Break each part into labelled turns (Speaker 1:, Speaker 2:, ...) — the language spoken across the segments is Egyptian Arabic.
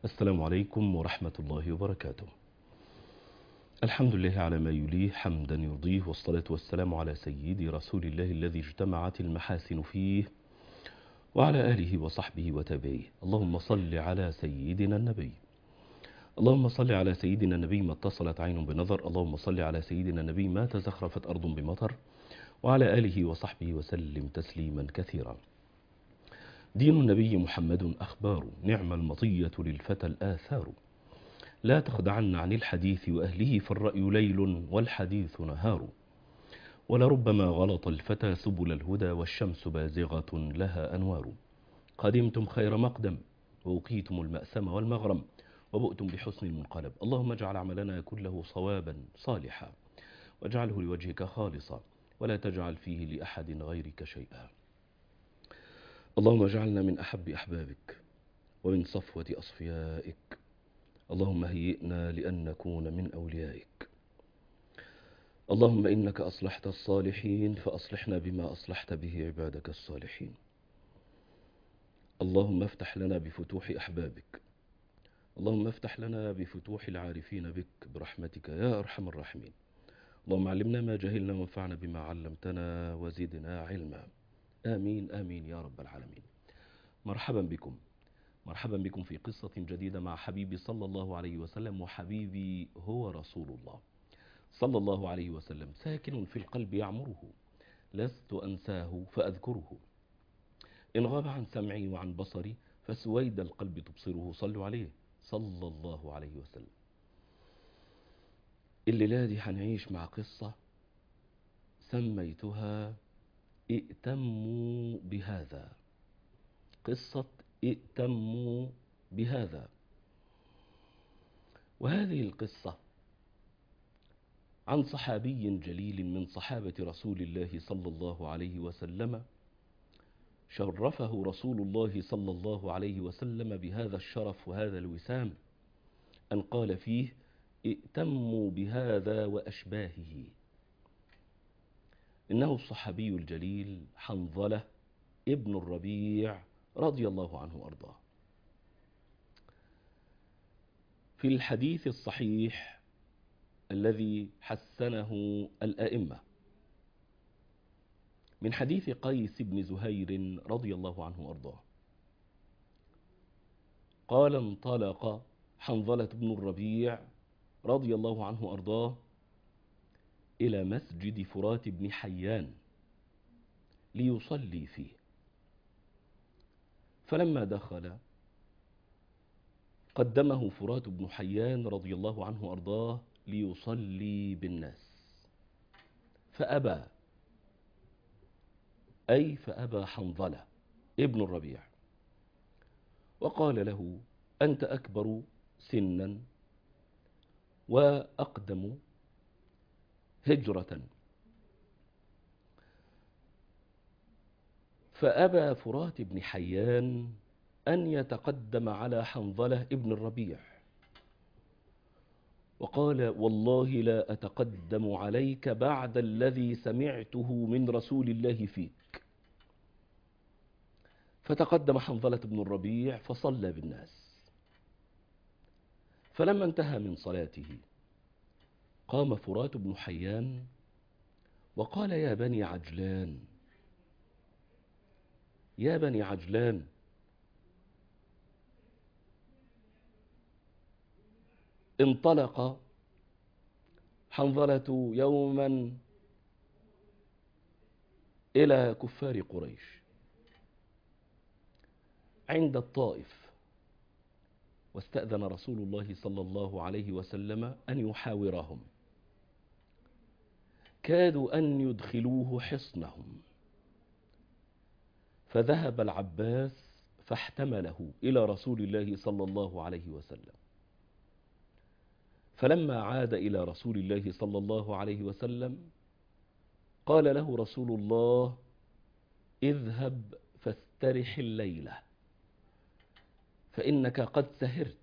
Speaker 1: السلام عليكم ورحمة الله وبركاته الحمد لله على ما يليه حمدا يرضيه والصلاة والسلام على سيدي رسول الله الذي اجتمعت المحاسن فيه وعلى آله وصحبه وتابعيه اللهم صل على سيدنا النبي اللهم صل على سيدنا النبي ما اتصلت عين بنظر اللهم صل على سيدنا النبي ما تزخرفت أرض بمطر وعلى آله وصحبه وسلم تسليما كثيرا دين النبي محمد أخبار نعم المطية للفتى الآثار لا تخدعن عن الحديث وأهله فالرأي ليل والحديث نهار ولربما غلط الفتى سبل الهدى والشمس بازغة لها أنوار قدمتم خير مقدم ووقيتم المأسم والمغرم وبؤتم بحسن المنقلب اللهم اجعل عملنا كله صوابا صالحا واجعله لوجهك خالصا ولا تجعل فيه لأحد غيرك شيئا اللهم اجعلنا من أحب أحبابك ومن صفوة أصفيائك اللهم هيئنا لأن نكون من أوليائك اللهم إنك أصلحت الصالحين فأصلحنا بما أصلحت به عبادك الصالحين اللهم افتح لنا بفتوح أحبابك اللهم افتح لنا بفتوح العارفين بك برحمتك يا أرحم الراحمين اللهم علمنا ما جهلنا وانفعنا بما علمتنا وزدنا علما آمين آمين يا رب العالمين مرحبا بكم مرحبا بكم في قصة جديدة مع حبيبي صلى الله عليه وسلم وحبيبي هو رسول الله صلى الله عليه وسلم ساكن في القلب يعمره لست أنساه فأذكره إن غاب عن سمعي وعن بصري فسويد القلب تبصره صلوا عليه صلى الله عليه وسلم الليلة دي هنعيش مع قصة سميتها ائتموا بهذا قصة ائتموا بهذا وهذه القصة عن صحابي جليل من صحابة رسول الله صلى الله عليه وسلم شرفه رسول الله صلى الله عليه وسلم بهذا الشرف وهذا الوسام أن قال فيه ائتموا بهذا وأشباهه إنه الصحابي الجليل حنظلة ابن الربيع رضي الله عنه وأرضاه في الحديث الصحيح الذي حسنه الأئمة من حديث قيس بن زهير رضي الله عنه وأرضاه قال انطلق حنظلة بن الربيع رضي الله عنه وأرضاه إلى مسجد فرات بن حيان ليصلي فيه فلما دخل قدمه فرات بن حيان رضي الله عنه وأرضاه ليصلي بالناس فأبى أي فأبى حنظلة ابن الربيع وقال له أنت أكبر سنا وأقدم هجرة فأبى فرات بن حيان أن يتقدم على حنظلة ابن الربيع وقال والله لا أتقدم عليك بعد الذي سمعته من رسول الله فيك فتقدم حنظلة بن الربيع فصلى بالناس فلما انتهى من صلاته قام فرات بن حيان وقال يا بني عجلان يا بني عجلان انطلق حنظلة يوما إلى كفار قريش عند الطائف واستأذن رسول الله صلى الله عليه وسلم أن يحاورهم كادوا أن يدخلوه حصنهم فذهب العباس فاحتمله إلى رسول الله صلى الله عليه وسلم فلما عاد إلى رسول الله صلى الله عليه وسلم قال له رسول الله اذهب فاسترح الليلة فإنك قد سهرت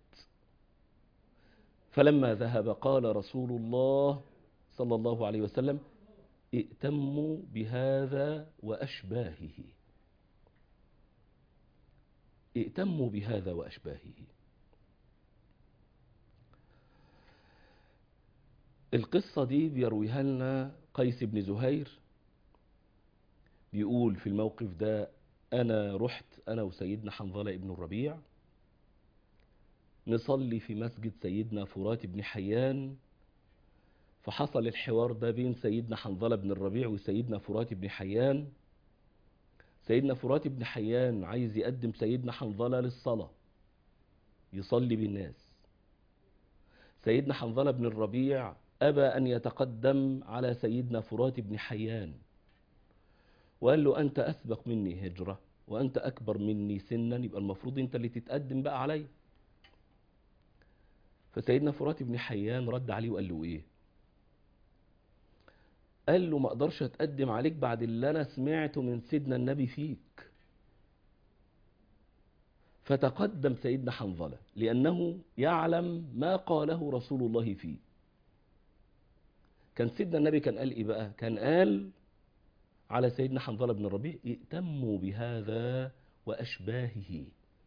Speaker 1: فلما ذهب قال رسول الله صلى الله عليه وسلم ائتموا بهذا وأشباهه ائتموا بهذا وأشباهه القصة دي بيرويها لنا قيس بن زهير بيقول في الموقف ده أنا رحت أنا وسيدنا حنظلة ابن الربيع نصلي في مسجد سيدنا فرات بن حيان فحصل الحوار ده بين سيدنا حنظلة بن الربيع وسيدنا فرات بن حيان سيدنا فرات بن حيان عايز يقدم سيدنا حنظلة للصلاة يصلي بالناس سيدنا حنظلة بن الربيع أبى أن يتقدم على سيدنا فرات بن حيان وقال له أنت أسبق مني هجرة وأنت أكبر مني سنا يبقى المفروض أنت اللي تتقدم بقى علي فسيدنا فرات بن حيان رد عليه وقال له إيه قال له ما اقدرش اتقدم عليك بعد اللي انا سمعته من سيدنا النبي فيك فتقدم سيدنا حنظلة لأنه يعلم ما قاله رسول الله فيه كان سيدنا النبي كان قال إيه بقى كان قال على سيدنا حنظلة بن الربيع ائتموا بهذا وأشباهه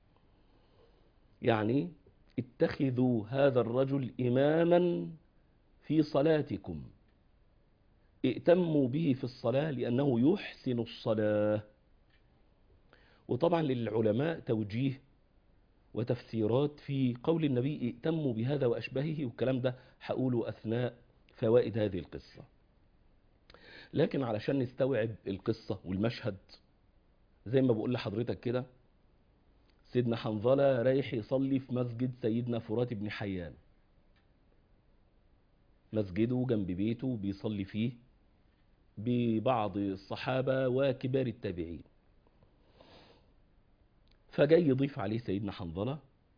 Speaker 1: يعني اتخذوا هذا الرجل إماما في صلاتكم ائتموا به في الصلاة لأنه يحسن الصلاة وطبعا للعلماء توجيه وتفسيرات في قول النبي ائتموا بهذا وأشباهه والكلام ده هقوله أثناء فوائد هذه القصة لكن علشان نستوعب القصة والمشهد زي ما بقول لحضرتك كده سيدنا حنظلة رايح يصلي في مسجد سيدنا فرات بن حيان مسجده جنب بيته بيصلي فيه ببعض الصحابة وكبار التابعين فجاي يضيف عليه سيدنا حنظلة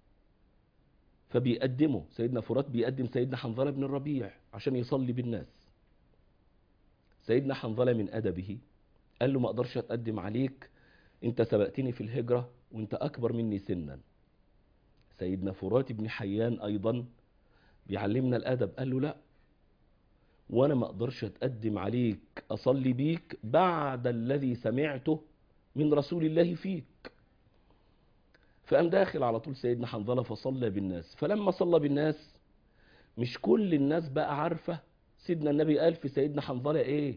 Speaker 1: فبيقدمه سيدنا فرات بيقدم سيدنا حنظلة بن الربيع عشان يصلي بالناس سيدنا حنظلة من أدبه قال له ما أقدرش أتقدم عليك أنت سبقتني في الهجرة وأنت أكبر مني سنا سيدنا فرات بن حيان أيضا بيعلمنا الأدب قال له لا وانا ما اقدرش اتقدم عليك اصلي بيك بعد الذي سمعته من رسول الله فيك فقام داخل على طول سيدنا حنظله فصلى بالناس فلما صلى بالناس مش كل الناس بقى عارفه سيدنا النبي قال في سيدنا حنظله ايه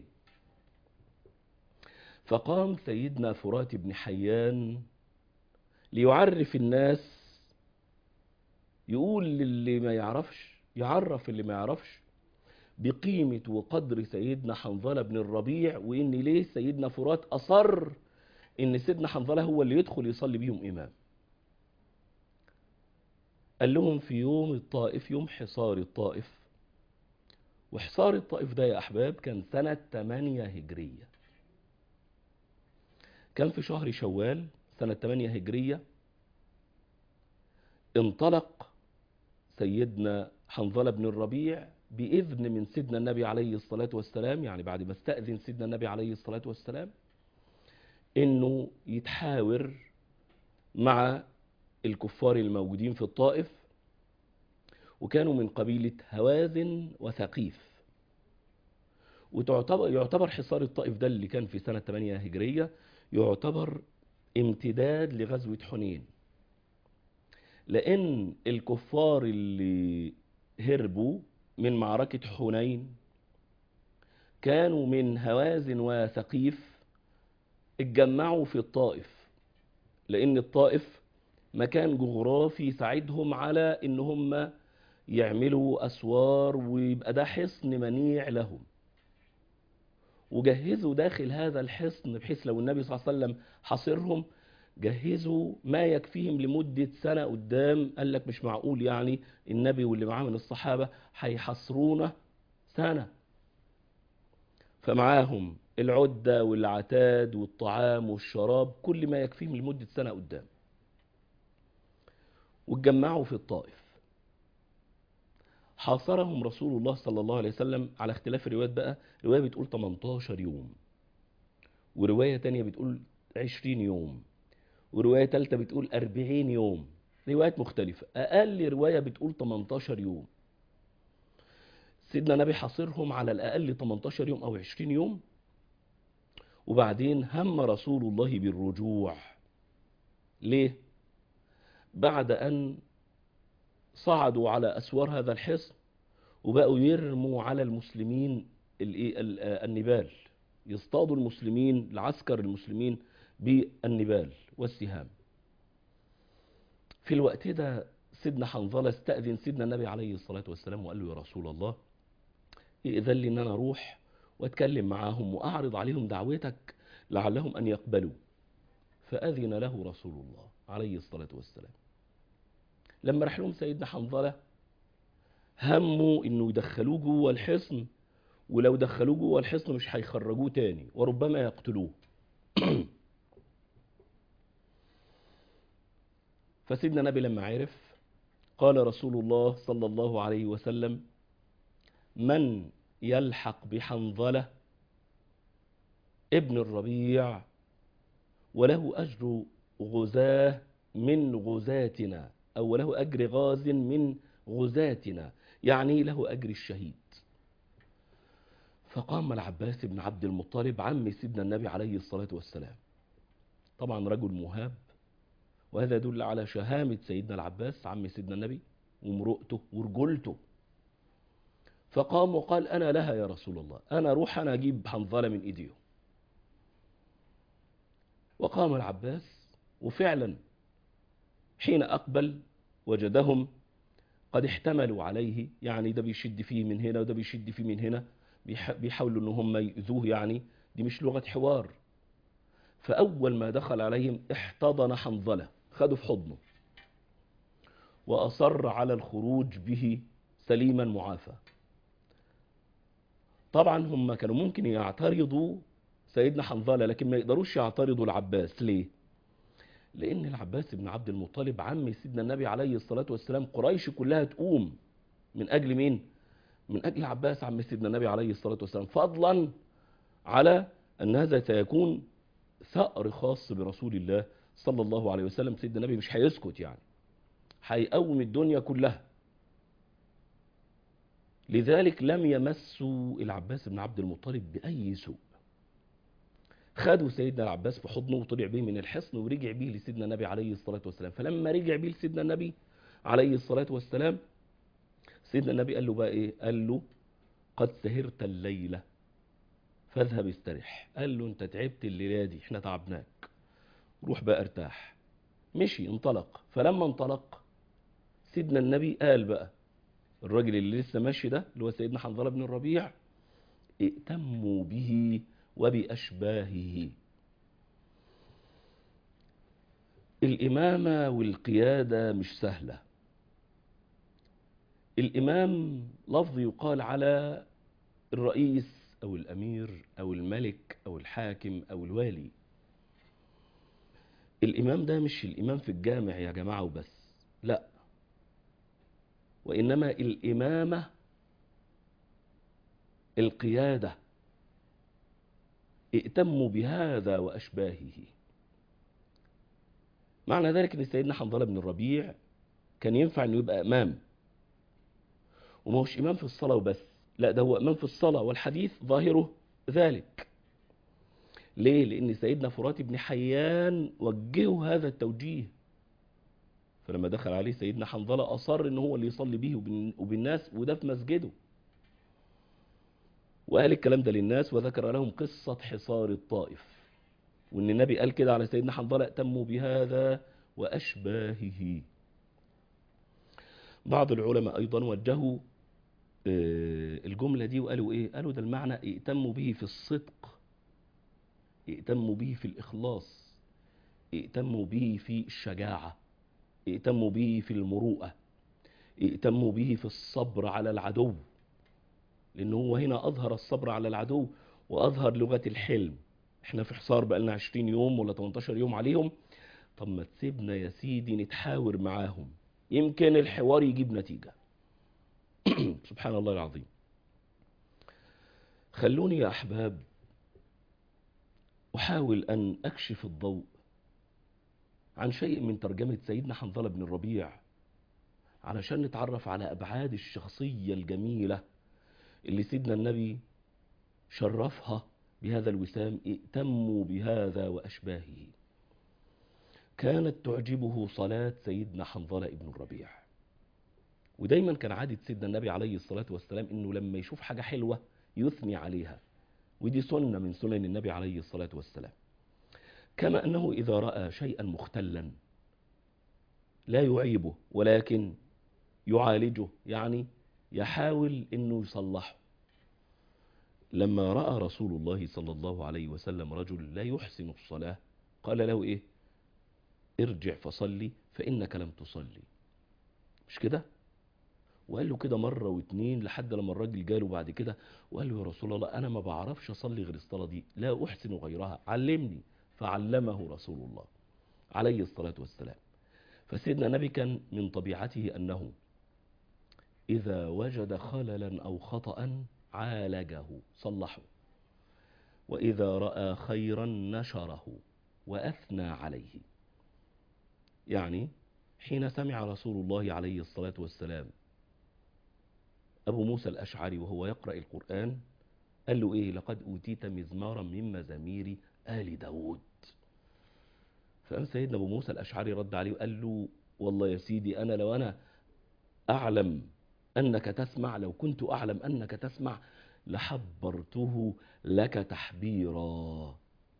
Speaker 1: فقام سيدنا فرات بن حيان ليعرف الناس يقول للي ما يعرفش يعرف اللي ما يعرفش بقيمة وقدر سيدنا حنظلة بن الربيع وإن ليه سيدنا فرات أصر إن سيدنا حنظلة هو اللي يدخل يصلي بيهم إمام قال لهم في يوم الطائف يوم حصار الطائف وحصار الطائف ده يا أحباب كان سنة 8 هجرية كان في شهر شوال سنة 8 هجرية انطلق سيدنا حنظلة بن الربيع بإذن من سيدنا النبي عليه الصلاة والسلام يعني بعد ما استأذن سيدنا النبي عليه الصلاة والسلام إنه يتحاور مع الكفار الموجودين في الطائف وكانوا من قبيلة هوازن وثقيف وتعتبر يعتبر حصار الطائف ده اللي كان في سنة 8 هجرية يعتبر امتداد لغزوة حنين لأن الكفار اللي هربوا من معركة حنين كانوا من هوازن وثقيف اتجمعوا في الطائف لأن الطائف مكان جغرافي يساعدهم على إن هم يعملوا أسوار ويبقى ده حصن منيع لهم وجهزوا داخل هذا الحصن بحيث لو النبي صلى الله عليه وسلم حاصرهم جهزوا ما يكفيهم لمدة سنة قدام قال لك مش معقول يعني النبي واللي معاه من الصحابة هيحصرونا سنة فمعاهم العدة والعتاد والطعام والشراب كل ما يكفيهم لمدة سنة قدام واتجمعوا في الطائف حاصرهم رسول الله صلى الله عليه وسلم على اختلاف الروايات بقى رواية بتقول 18 يوم ورواية تانية بتقول 20 يوم ورواية تالتة بتقول 40 يوم روايات مختلفة أقل رواية بتقول 18 يوم سيدنا النبي حاصرهم على الأقل 18 يوم أو 20 يوم وبعدين هم رسول الله بالرجوع ليه؟ بعد أن صعدوا على أسوار هذا الحصن وبقوا يرموا على المسلمين الإيه؟ ال- آه، النبال يصطادوا المسلمين العسكر المسلمين بالنبال والسهام في الوقت ده سيدنا حنظلة استأذن سيدنا النبي عليه الصلاة والسلام وقال له يا رسول الله إذن لي إن أنا أروح وأتكلم معاهم وأعرض عليهم دعوتك لعلهم أن يقبلوا فأذن له رسول الله عليه الصلاة والسلام لما راح لهم سيدنا حنظلة هموا إنه يدخلوه جوه الحصن ولو دخلوه جوه الحصن مش هيخرجوه تاني وربما يقتلوه فسيدنا النبي لما عرف قال رسول الله صلى الله عليه وسلم من يلحق بحنظلة ابن الربيع وله أجر غزاه من غزاتنا أو له أجر غاز من غزاتنا يعني له أجر الشهيد فقام العباس بن عبد المطلب عم سيدنا النبي عليه الصلاة والسلام طبعا رجل مهاب وهذا يدل على شهامة سيدنا العباس عم سيدنا النبي ومرؤته ورجولته فقام وقال أنا لها يا رسول الله أنا أروح أنا أجيب حنظلة من إيديهم وقام العباس وفعلا حين أقبل وجدهم قد احتملوا عليه يعني ده بيشد فيه من هنا وده بيشد فيه من هنا بيح- بيحاولوا ان هم يؤذوه يعني دي مش لغة حوار فأول ما دخل عليهم احتضن حنظلة خده في حضنه وأصر على الخروج به سليما معافى طبعا هم كانوا ممكن يعترضوا سيدنا حنظلة لكن ما يقدروش يعترضوا العباس ليه لأن العباس بن عبد المطلب عم سيدنا النبي عليه الصلاة والسلام قريش كلها تقوم من أجل مين؟ من أجل عباس عم سيدنا النبي عليه الصلاة والسلام فضلا على أن هذا سيكون ثأر خاص برسول الله صلى الله عليه وسلم سيدنا النبي مش هيسكت يعني هيقوم الدنيا كلها لذلك لم يمسوا العباس بن عبد المطلب بأي سوء خدوا سيدنا العباس في حضنه وطلع به من الحصن ورجع به لسيدنا النبي عليه الصلاة والسلام فلما رجع به لسيدنا النبي عليه الصلاة والسلام سيدنا النبي قال له بقى ايه قال له قد سهرت الليلة فاذهب استريح قال له انت تعبت الليلة دي احنا تعبناك روح بقى ارتاح مشي انطلق فلما انطلق سيدنا النبي قال بقى الراجل اللي لسه ماشي ده اللي هو سيدنا حنظلة بن الربيع ائتموا به وبأشباهه الإمامة والقيادة مش سهلة الإمام لفظ يقال على الرئيس أو الأمير أو الملك أو الحاكم أو الوالي الإمام ده مش الإمام في الجامع يا جماعة وبس لا وإنما الإمامة القيادة ائتموا بهذا وأشباهه معنى ذلك أن سيدنا حنظلة بن الربيع كان ينفع أنه يبقى إمام وما هوش إمام في الصلاة وبس لا ده هو إمام في الصلاة والحديث ظاهره ذلك ليه؟ لأن سيدنا فرات بن حيان وجهه هذا التوجيه فلما دخل عليه سيدنا حنظلة أصر إن هو اللي يصلي به وبالن- وبالناس وده في مسجده وقال الكلام ده للناس وذكر لهم قصة حصار الطائف وإن النبي قال كده على سيدنا حنظلة ائتموا بهذا وأشباهه بعض العلماء أيضا وجهوا آه، الجملة دي وقالوا إيه قالوا ده المعنى ائتموا به في الصدق ائتموا به في الإخلاص ائتموا به في الشجاعة ائتموا به في المروءة ائتموا به في الصبر على العدو لأنه هو هنا أظهر الصبر على العدو وأظهر لغة الحلم احنا في حصار بقالنا 20 يوم ولا 18 يوم عليهم طب ما تسيبنا يا سيدي نتحاور معاهم يمكن الحوار يجيب نتيجة سبحان الله العظيم خلوني يا أحباب أحاول أن أكشف الضوء عن شيء من ترجمة سيدنا حنظلة بن الربيع علشان نتعرف على أبعاد الشخصية الجميلة اللي سيدنا النبي شرفها بهذا الوسام ائتموا بهذا وأشباهه كانت تعجبه صلاة سيدنا حنظلة بن الربيع ودايما كان عادة سيدنا النبي عليه الصلاة والسلام انه لما يشوف حاجة حلوة يثني عليها ودي سنة من سنن النبي عليه الصلاة والسلام كما انه اذا رأى شيئا مختلا لا يعيبه ولكن يعالجه يعني يحاول انه يصلحه لما رأى رسول الله صلى الله عليه وسلم رجل لا يحسن الصلاة قال له ايه ارجع فصلي فإنك لم تصلي مش كده وقال له كده مرة واتنين لحد لما الراجل جاله بعد كده وقال له يا رسول الله أنا ما بعرفش أصلي غير الصلاة دي لا أحسن غيرها علمني فعلمه رسول الله عليه الصلاة والسلام فسيدنا النبي كان من طبيعته أنه إذا وجد خللا أو خطأ عالجه صلحه وإذا رأى خيرا نشره وأثنى عليه يعني حين سمع رسول الله عليه الصلاة والسلام أبو موسى الأشعري وهو يقرأ القرآن قال له إيه لقد أوتيت مزمارا من مزامير آل داود فقام سيدنا أبو موسى الأشعري رد عليه وقال له والله يا سيدي أنا لو أنا أعلم أنك تسمع لو كنت أعلم أنك تسمع لحبرته لك تحبيرا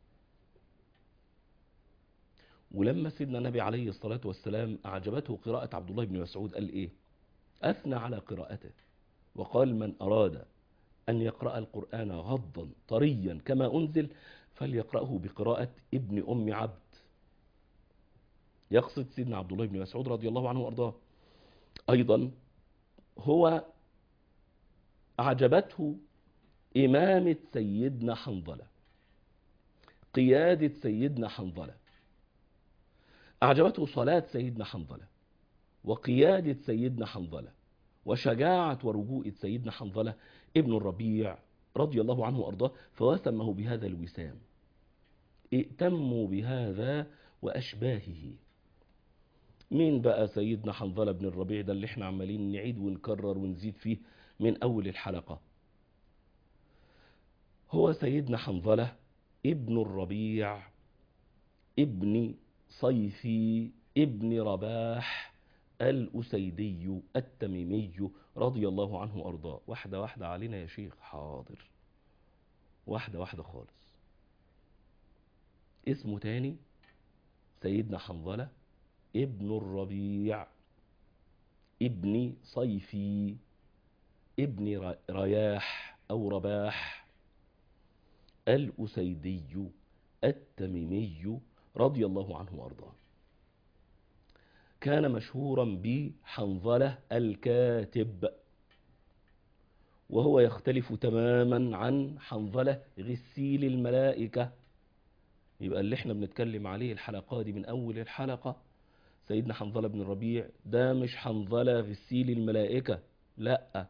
Speaker 1: ولما سيدنا النبي عليه الصلاة والسلام أعجبته قراءة عبد الله بن مسعود قال إيه أثنى على قراءته وقال من أراد أن يقرأ القرآن غضا طريا كما أنزل فليقرأه بقراءة ابن أم عبد يقصد سيدنا عبد الله بن مسعود رضي الله عنه وأرضاه أيضا هو أعجبته إمامة سيدنا حنظلة قيادة سيدنا حنظلة أعجبته صلاة سيدنا حنظلة وقيادة سيدنا حنظلة وشجاعة ورجوء سيدنا حنظلة ابن الربيع رضي الله عنه وأرضاه فوسمه بهذا الوسام ائتموا بهذا وأشباهه مين بقى سيدنا حنظلة بن الربيع ده اللي احنا عمالين نعيد ونكرر ونزيد فيه من أول الحلقة هو سيدنا حنظلة ابن الربيع ابن صيفي ابن رباح الأسيدي التميمي رضي الله عنه وأرضاه واحدة واحدة علينا يا شيخ حاضر واحدة واحدة خالص اسمه تاني سيدنا حنظلة ابن الربيع ابن صيفي ابن رياح أو رباح الأسيدي التميمي رضي الله عنه وأرضاه كان مشهورا بحنظلة الكاتب وهو يختلف تماما عن حنظلة غسيل الملائكة يبقى اللي احنا بنتكلم عليه الحلقة دي من أول الحلقة سيدنا حنظلة بن الربيع ده مش حنظلة غسيل الملائكة لا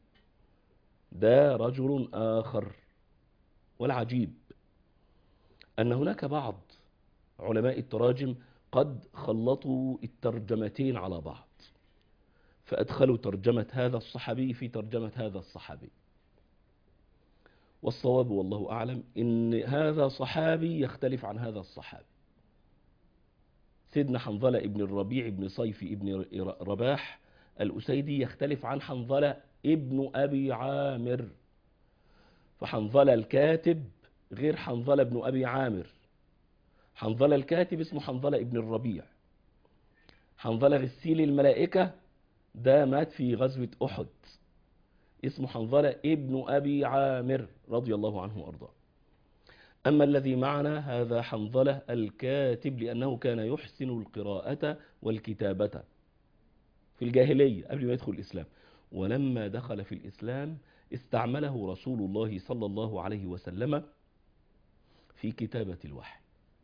Speaker 1: ده رجل آخر والعجيب أن هناك بعض علماء التراجم قد خلطوا الترجمتين على بعض فأدخلوا ترجمة هذا الصحابي في ترجمة هذا الصحابي والصواب والله أعلم إن هذا صحابي يختلف عن هذا الصحابي سيدنا حنظلة ابن الربيع ابن صيفي ابن رباح الأسيدي يختلف عن حنظلة ابن أبي عامر فحنظلة الكاتب غير حنظلة ابن أبي عامر حنظلة الكاتب اسمه حنظلة ابن الربيع حنظلة غسيل الملائكة ده مات في غزوة أحد اسمه حنظلة ابن أبي عامر رضي الله عنه وأرضاه أما الذي معنا هذا حنظلة الكاتب لأنه كان يحسن القراءة والكتابة في الجاهلية قبل ما يدخل الإسلام ولما دخل في الإسلام استعمله رسول الله صلى الله عليه وسلم في كتابة الوحي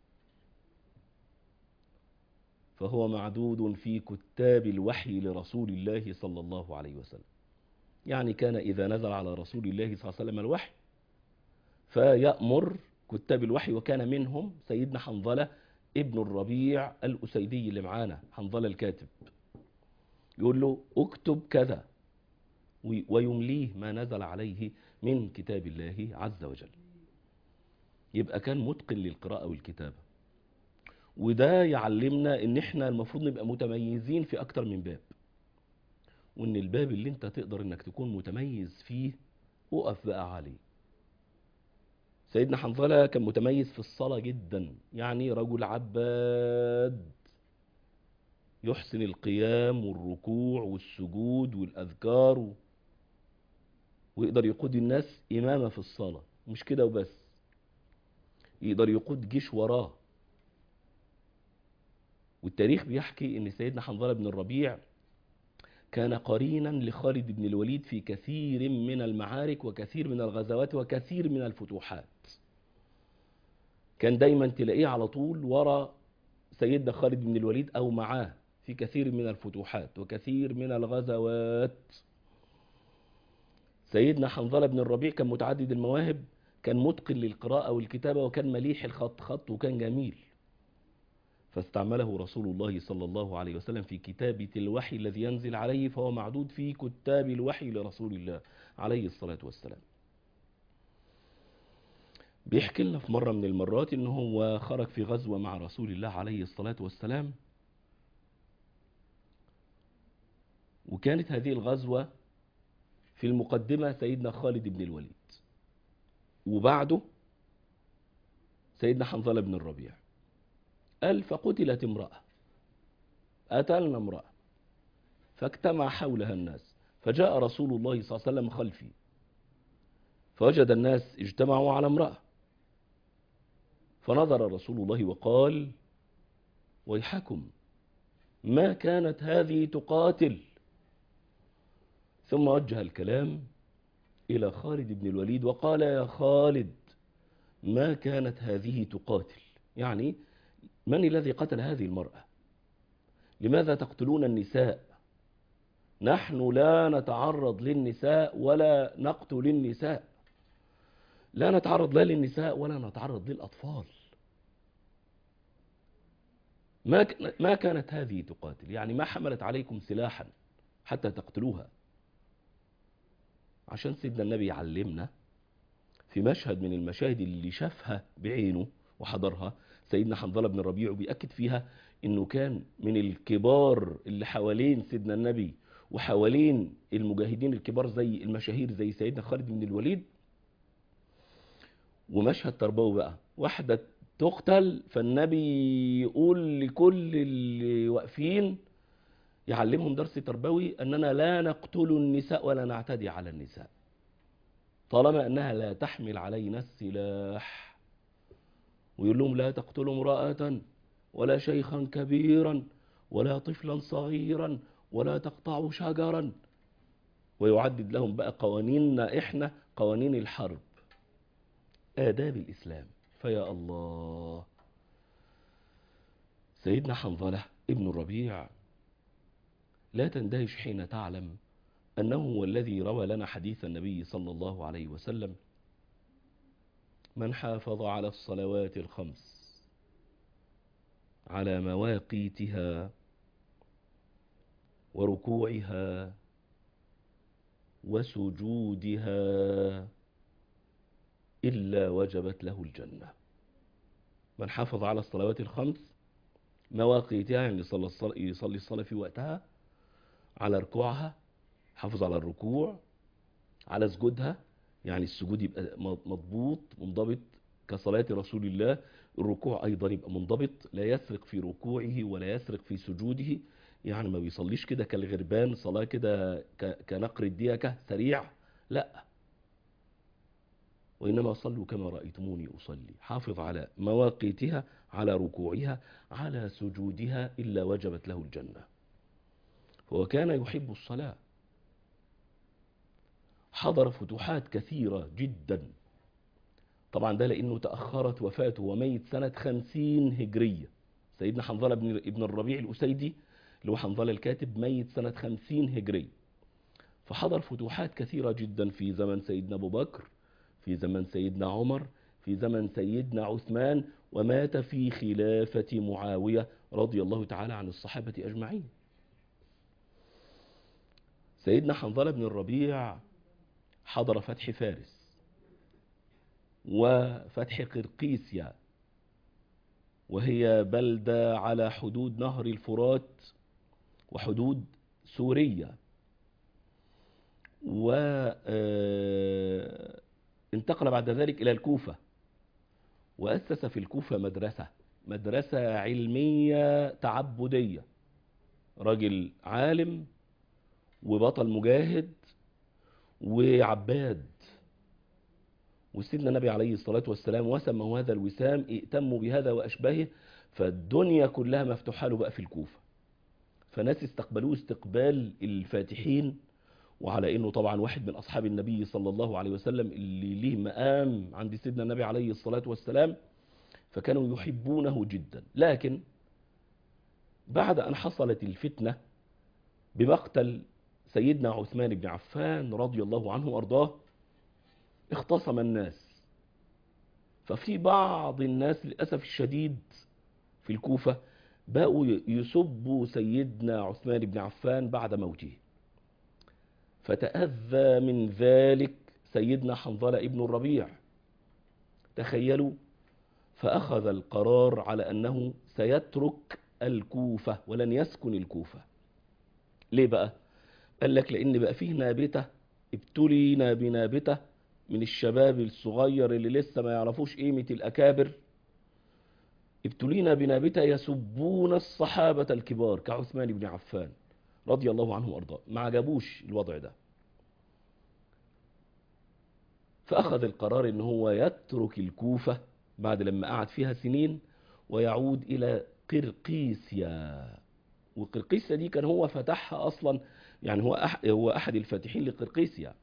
Speaker 1: فهو معدود في كتاب الوحي لرسول الله صلى الله عليه وسلم يعني كان إذا نزل على رسول الله صلى الله عليه وسلم الوحي فيأمر كتاب الوحي وكان منهم سيدنا حنظلة ابن الربيع الأسيدي اللي معانا حنظلة الكاتب يقول له اكتب كذا ويمليه ما نزل عليه من كتاب الله عز وجل يبقى كان متقن للقراءة والكتابة وده يعلمنا ان احنا المفروض نبقى متميزين في اكتر من باب وان الباب اللي انت تقدر انك تكون متميز فيه وقف بقى عليه سيدنا حنظلة كان متميز في الصلاة جدا يعني رجل عباد يحسن القيام والركوع والسجود والأذكار و... ويقدر يقود الناس إمامة في الصلاة مش كده وبس يقدر يقود جيش وراه والتاريخ بيحكي ان سيدنا حنظلة بن الربيع كان قرينا لخالد بن الوليد في كثير من المعارك وكثير من الغزوات وكثير من الفتوحات كان دايما تلاقيه على طول ورا سيدنا خالد بن الوليد او معاه في كثير من الفتوحات وكثير من الغزوات سيدنا حنظلة بن الربيع كان متعدد المواهب كان متقن للقراءة والكتابة وكان مليح الخط خط وكان جميل فاستعمله رسول الله صلى الله عليه وسلم في كتابة الوحي الذي ينزل عليه فهو معدود في كتاب الوحي لرسول الله عليه الصلاة والسلام بيحكي لنا في مرة من المرات ان هو خرج في غزوة مع رسول الله عليه الصلاة والسلام وكانت هذه الغزوة في المقدمة سيدنا خالد بن الوليد وبعده سيدنا حنظلة بن الربيع قال فقتلت امرأة قتلنا امرأة فاجتمع حولها الناس فجاء رسول الله صلى الله عليه وسلم خلفي فوجد الناس اجتمعوا على امرأة فنظر رسول الله وقال ويحكم ما كانت هذه تقاتل ثم وجه الكلام إلى خالد بن الوليد وقال يا خالد ما كانت هذه تقاتل يعني من الذي قتل هذه المرأة لماذا تقتلون النساء نحن لا نتعرض للنساء ولا نقتل النساء لا نتعرض لا للنساء ولا نتعرض للأطفال ما ما كانت هذه تقاتل يعني ما حملت عليكم سلاحا حتى تقتلوها عشان سيدنا النبي يعلمنا في مشهد من المشاهد اللي شافها بعينه وحضرها سيدنا حنظلة بن الربيع وبيأكد فيها انه كان من الكبار اللي حوالين سيدنا النبي وحوالين المجاهدين الكبار زي المشاهير زي سيدنا خالد بن الوليد ومشهد تربوي بقى واحدة تقتل فالنبي يقول لكل اللي واقفين يعلمهم درس تربوي أننا لا نقتل النساء ولا نعتدي على النساء طالما أنها لا تحمل علينا السلاح ويقول لهم لا تقتلوا امرأة ولا شيخا كبيرا ولا طفلا صغيرا ولا تقطعوا شجرا ويعدد لهم بقى قوانيننا احنا قوانين الحرب آداب الإسلام فيا الله سيدنا حنظلة ابن الربيع لا تندهش حين تعلم أنه هو الذي روى لنا حديث النبي صلى الله عليه وسلم من حافظ على الصلوات الخمس على مواقيتها وركوعها وسجودها إلا وجبت له الجنة من حافظ على الصلوات الخمس مواقيتها يعني يصلي الصلاة في وقتها على ركوعها حافظ على الركوع على سجودها يعني السجود يبقى مضبوط منضبط كصلاة رسول الله الركوع أيضا يبقى منضبط لا يسرق في ركوعه ولا يسرق في سجوده يعني ما بيصليش كده كالغربان صلاة كده كنقر الديكة سريع لا وإنما صلوا كما رأيتموني أصلي حافظ على مواقيتها على ركوعها على سجودها إلا وجبت له الجنة هو كان يحب الصلاة حضر فتوحات كثيرة جدا طبعا ده لأنه تأخرت وفاته وميت سنة خمسين هجرية سيدنا حنظلة بن ابن الربيع الأسيدي اللي هو حنظلة الكاتب ميت سنة خمسين هجرية فحضر فتوحات كثيرة جدا في زمن سيدنا أبو بكر في زمن سيدنا عمر في زمن سيدنا عثمان ومات في خلافة معاوية رضي الله تعالى عن الصحابة أجمعين سيدنا حنظلة بن الربيع حضر فتح فارس وفتح قرقيسيا وهي بلدة على حدود نهر الفرات وحدود سوريا وانتقل بعد ذلك إلى الكوفة وأسس في الكوفة مدرسة مدرسة علمية تعبدية راجل عالم وبطل مجاهد وعباد وسيدنا النبي عليه الصلاة والسلام وسمه هذا الوسام ائتموا بهذا وأشباهه فالدنيا كلها مفتوحة له بقى في الكوفة فناس استقبلوه استقبال الفاتحين وعلى انه طبعا واحد من اصحاب النبي صلى الله عليه وسلم اللي ليه مقام عند سيدنا النبي عليه الصلاة والسلام فكانوا يحبونه جدا لكن بعد ان حصلت الفتنة بمقتل سيدنا عثمان بن عفان رضي الله عنه وارضاه اختصم الناس ففي بعض الناس للأسف الشديد في الكوفة بقوا يسبوا سيدنا عثمان بن عفان بعد موته فتأذى من ذلك سيدنا حنظلة ابن الربيع تخيلوا فأخذ القرار على أنه سيترك الكوفة ولن يسكن الكوفة ليه بقى؟ قال لك لأن بقى فيه نابتة ابتلينا بنابتة من الشباب الصغير اللي لسه ما يعرفوش قيمة الأكابر ابتلينا بنابتة يسبون الصحابة الكبار كعثمان بن عفان رضي الله عنه وارضاه ما عجبوش الوضع ده فأخذ القرار ان هو يترك الكوفة بعد لما قعد فيها سنين ويعود إلى قرقيسيا وقرقيسيا دي كان هو فتحها أصلا يعني هو أح هو أحد الفاتحين لقرقيسيا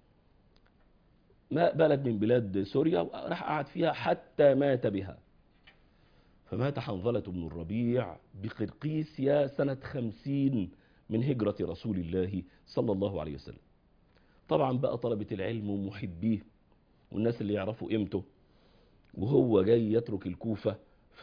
Speaker 1: ما بلد من بلاد سوريا وراح قعد فيها حتى مات بها فمات حنظلة بن الربيع بقرقيسيا سنة خمسين من هجرة رسول الله صلى الله عليه وسلم طبعا بقى طلبة العلم ومحبيه والناس اللي يعرفوا قيمته وهو جاي يترك الكوفة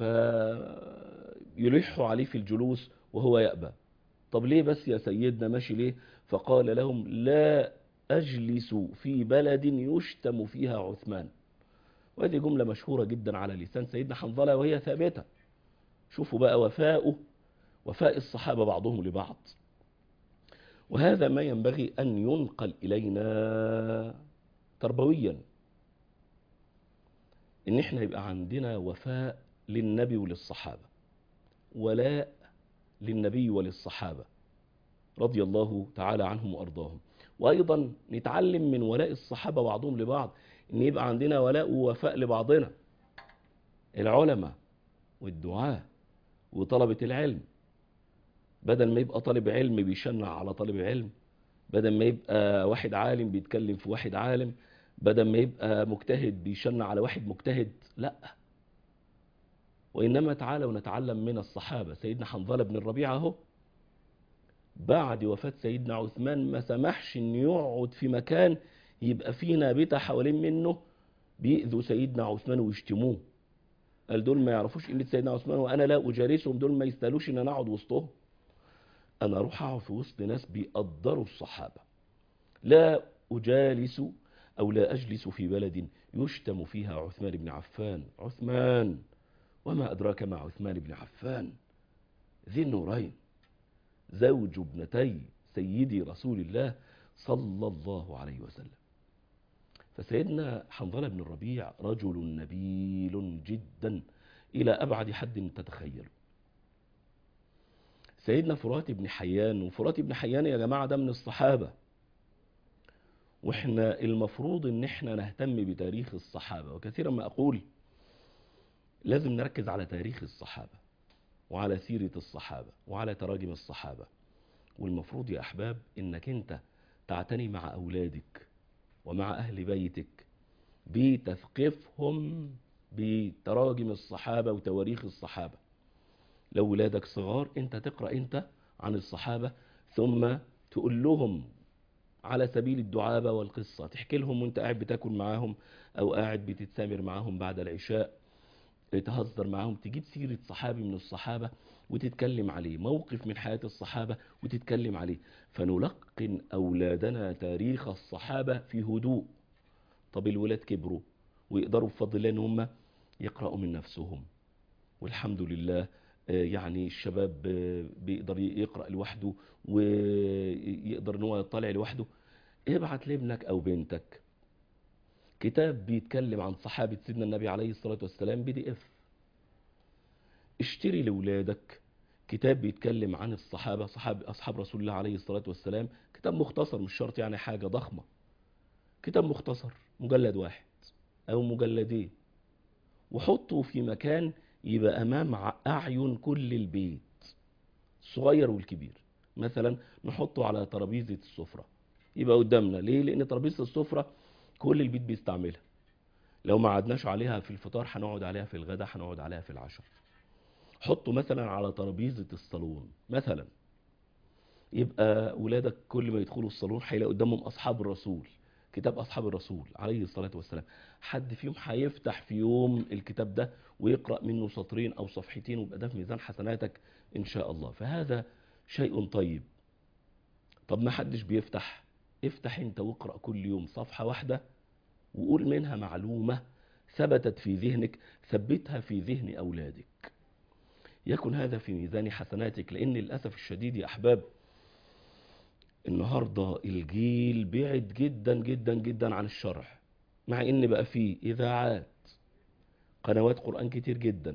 Speaker 1: فيلحوا عليه في الجلوس وهو يأبى طب ليه بس يا سيدنا ماشي ليه فقال لهم لا أجلس في بلد يشتم فيها عثمان وهذه جملة مشهورة جدا على لسان سيدنا حنظلة وهي ثابتة شوفوا بقى وفاؤه وفاء الصحابة بعضهم لبعض وهذا ما ينبغي أن ينقل إلينا تربويا إن احنا يبقى عندنا وفاء للنبي وللصحابة ولاء للنبي وللصحابة رضي الله تعالى عنهم وأرضاهم وأيضا نتعلم من ولاء الصحابة بعضهم لبعض ان يبقى عندنا ولاء ووفاء لبعضنا العلماء والدعاة وطلبة العلم بدل ما يبقى طالب علم بيشنع على طالب علم بدل ما يبقى واحد عالم بيتكلم في واحد عالم بدل ما يبقى مجتهد بيشنع على واحد مجتهد لا وإنما تعالوا نتعلم من الصحابة سيدنا حنظلة بن الربيع اهو بعد وفاة سيدنا عثمان ما سمحش ان يقعد في مكان يبقى في نابته حوالين منه بيأذوا سيدنا عثمان ويشتموه قال دول ما يعرفوش قيمه سيدنا عثمان وانا لا اجالسهم دول ما يستاهلوش ان انا اقعد وسطهم انا اروح اقعد في وسط ناس بيقدروا الصحابه لا اجالس او لا اجلس في بلد يشتم فيها عثمان بن عفان عثمان وما ادراك ما عثمان بن عفان ذي النورين زوج ابنتي سيدي رسول الله صلى الله عليه وسلم فسيدنا حنظلة بن الربيع رجل نبيل جدا إلى أبعد حد تتخيل سيدنا فرات بن حيان وفرات بن حيان يا جماعة ده من الصحابة واحنا المفروض ان احنا نهتم بتاريخ الصحابة وكثيرا ما اقول لازم نركز على تاريخ الصحابة وعلى سيرة الصحابة وعلى تراجم الصحابة والمفروض يا احباب انك انت تعتني مع اولادك ومع أهل بيتك بتثقيفهم بتراجم الصحابة وتواريخ الصحابة لو ولادك صغار انت تقرأ انت عن الصحابة ثم تقول لهم على سبيل الدعابة والقصة تحكي لهم وانت قاعد بتاكل معاهم او قاعد بتتسامر معاهم بعد العشاء تهزر معاهم تجيب سيرة صحابي من الصحابة وتتكلم عليه موقف من حياة الصحابة وتتكلم عليه فنلقن أولادنا تاريخ الصحابة في هدوء طب الولاد كبروا ويقدروا بفضل الله ان هم يقرأوا من نفسهم والحمد لله يعني الشباب بيقدر يقرأ لوحده ويقدر ان هو يطلع لوحده ابعت لابنك او بنتك كتاب بيتكلم عن صحابة سيدنا النبي عليه الصلاة والسلام بي دي اف اشتري لولادك كتاب بيتكلم عن الصحابة صحاب أصحاب رسول الله عليه الصلاة والسلام كتاب مختصر مش شرط يعني حاجة ضخمة كتاب مختصر مجلد واحد أو مجلدين وحطه في مكان يبقى أمام أعين كل البيت الصغير والكبير مثلا نحطه على ترابيزة السفرة يبقى قدامنا ليه لأن ترابيزة السفرة كل البيت بيستعملها لو ما عدناش عليها في الفطار هنقعد عليها في الغداء هنقعد عليها في العشاء حطه مثلا على ترابيزة الصالون مثلا يبقى ولادك كل ما يدخلوا الصالون هيلاقي قدامهم أصحاب الرسول كتاب أصحاب الرسول عليه الصلاة والسلام حد فيهم هيفتح في يوم الكتاب ده ويقرأ منه سطرين أو صفحتين ويبقى ده في ميزان حسناتك إن شاء الله فهذا شيء طيب طب ما حدش بيفتح افتح انت واقرأ كل يوم صفحة واحدة وقول منها معلومة ثبتت في ذهنك ثبتها في ذهن أولادك يكن هذا في ميزان حسناتك لأن للأسف الشديد يا أحباب النهاردة الجيل بعد جدا جدا جدا عن الشرع مع ان بقى فيه اذاعات قنوات قرآن كتير جدا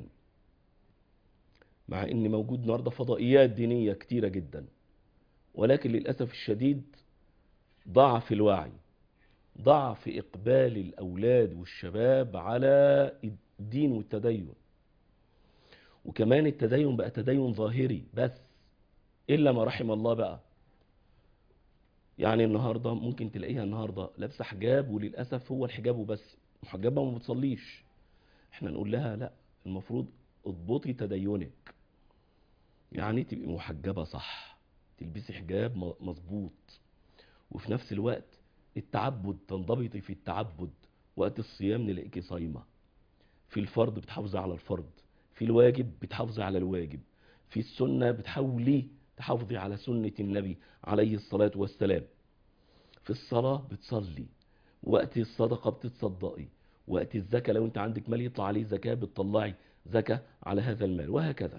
Speaker 1: مع ان موجود النهاردة فضائيات دينية كتيرة جدا ولكن للأسف الشديد ضعف الوعي ضعف إقبال الأولاد والشباب على الدين والتدين وكمان التدين بقى تدين ظاهري بس إلا ما رحم الله بقى يعني النهارده ممكن تلاقيها النهارده لابسه حجاب وللاسف هو الحجاب وبس محجبه وما بتصليش احنا نقول لها لا المفروض اضبطي تدينك يعني تبقي محجبه صح تلبسي حجاب مظبوط وفي نفس الوقت التعبد تنضبطي في التعبد وقت الصيام نلاقيكي صايمه في الفرض بتحافظي على الفرض في الواجب بتحافظي على الواجب في السنه بتحاولي تحافظي على سنة النبي عليه الصلاة والسلام في الصلاة بتصلي وقت الصدقة بتتصدقي وقت الزكاة لو انت عندك مال يطلع عليه زكاة بتطلعي زكاة على هذا المال وهكذا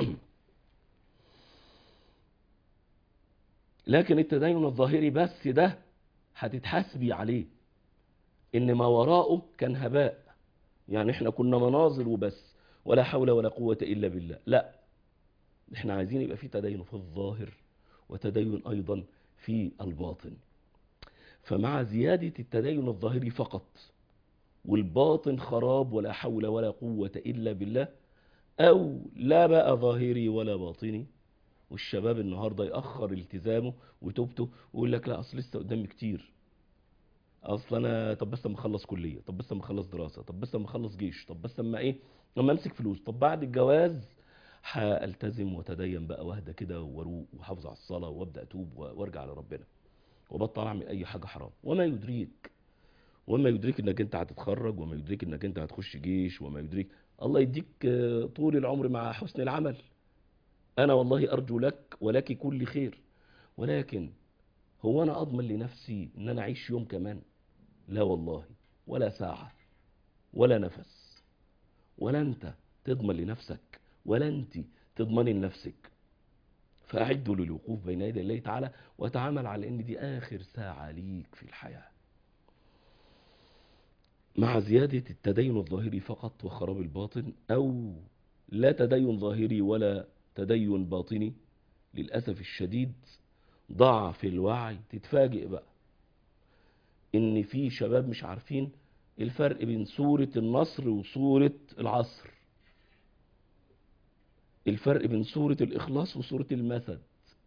Speaker 1: لكن التدين الظاهري بس ده هتتحاسبي عليه ان ما وراءه كان هباء يعني احنا كنا مناظر وبس ولا حول ولا قوة الا بالله لا احنا عايزين يبقى في تدين في الظاهر وتدين ايضا في الباطن فمع زيادة التدين الظاهري فقط والباطن خراب ولا حول ولا قوة إلا بالله أو لا بقى ظاهري ولا باطني والشباب النهاردة يأخر التزامه وتوبته ويقول لك لا أصل لسه قدامي كتير أصل أنا طب بس أما أخلص كلية طب بس أما أخلص دراسة طب بس أما أخلص جيش طب بس أما إيه أما أمسك فلوس طب بعد الجواز هالتزم وتدين بقى واهدى كده واروق واحافظ على الصلاه وابدا اتوب وارجع لربنا وبطل اعمل اي حاجه حرام وما يدريك وما يدريك انك انت هتتخرج وما يدريك انك انت هتخش جيش وما يدريك الله يديك طول العمر مع حسن العمل انا والله ارجو لك ولك كل خير ولكن هو انا اضمن لنفسي ان انا اعيش يوم كمان لا والله ولا ساعه ولا نفس ولا انت تضمن لنفسك ولا انت تضمني لنفسك فأعدوا للوقوف بين يدي الله تعالى وتعامل على ان دي آخر ساعة ليك في الحياة مع زيادة التدين الظاهري فقط وخراب الباطن أو لا تدين ظاهري ولا تدين باطني للأسف الشديد ضعف الوعي تتفاجئ بقى ان في شباب مش عارفين الفرق بين سورة النصر وسورة العصر الفرق بين سورة الإخلاص وسورة المثل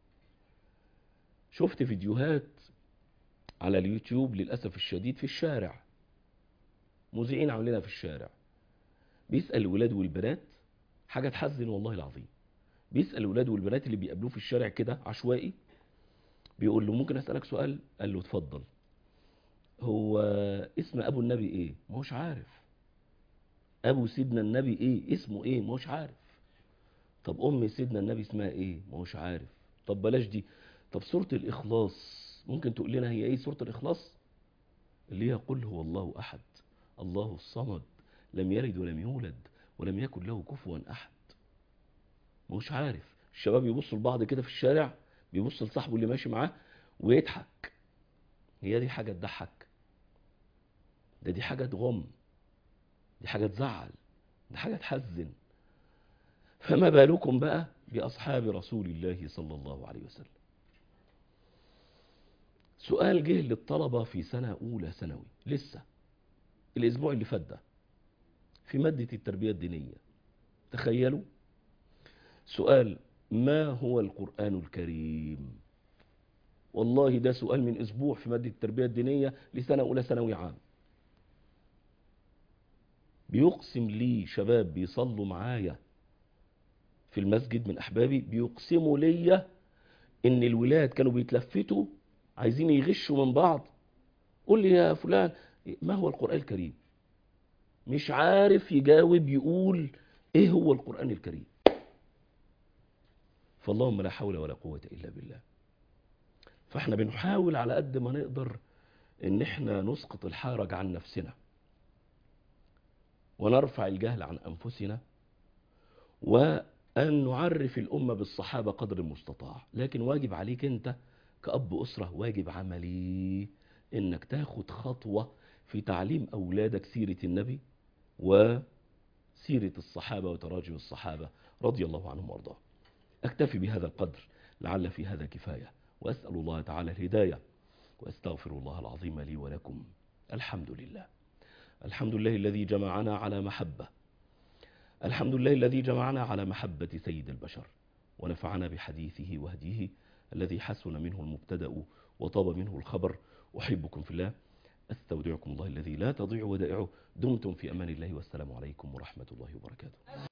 Speaker 1: شفت فيديوهات على اليوتيوب للأسف الشديد في الشارع مذيعين عاملينها في الشارع بيسأل الولاد والبنات حاجة تحزن والله العظيم بيسأل الولاد والبنات اللي بيقابلوه في الشارع كده عشوائي بيقول له ممكن أسألك سؤال قال له اتفضل هو اسم أبو النبي إيه ما هوش عارف أبو سيدنا النبي إيه اسمه إيه ما هوش عارف طب أم سيدنا النبي اسمها إيه ما هوش عارف طب بلاش دي طب سورة الإخلاص ممكن تقول لنا هي إيه سورة الإخلاص اللي هي قل هو الله أحد الله الصمد لم يلد ولم يولد ولم يكن له كفوا أحد ما هوش عارف الشباب يبصوا لبعض كده في الشارع بيبص لصاحبه اللي ماشي معاه ويضحك هي دي حاجة تضحك ده دي حاجة تغم دي حاجة تزعل دي حاجة تحزن فما بالكم بقى بأصحاب رسول الله صلى الله عليه وسلم سؤال جه للطلبة في سنة أولى ثانوي لسه الأسبوع اللي فات ده في مادة التربية الدينية تخيلوا سؤال ما هو القرآن الكريم والله ده سؤال من أسبوع في مادة التربية الدينية لسنة أولى ثانوي عام بيقسم لي شباب بيصلوا معايا في المسجد من أحبابي بيقسموا لي إن الولاد كانوا بيتلفتوا عايزين يغشوا من بعض قول لي يا فلان ما هو القرآن الكريم مش عارف يجاوب يقول ايه هو القرآن الكريم فاللهم لا حول ولا قوة إلا بالله فاحنا بنحاول على قد ما نقدر ان احنا نسقط الحرج عن نفسنا ونرفع الجهل عن أنفسنا وأن نعرف الأمة بالصحابة قدر المستطاع لكن واجب عليك أنت كأب أسرة واجب عملي إنك تاخد خطوة في تعليم أولادك سيرة النبي وسيرة الصحابة وتراجم الصحابة رضي الله عنهم وارضاهم أكتفي بهذا القدر لعل في هذا كفاية وأسأل الله تعالى الهداية وأستغفر الله العظيم لي ولكم الحمد لله الحمد لله الذي جمعنا على محبة الحمد لله الذي جمعنا على محبة سيد البشر ونفعنا بحديثه وهديه الذي حسن منه المبتدأ وطاب منه الخبر أحبكم في الله أستودعكم الله الذي لا تضيع ودائعه دمتم في أمان الله والسلام عليكم ورحمة الله وبركاته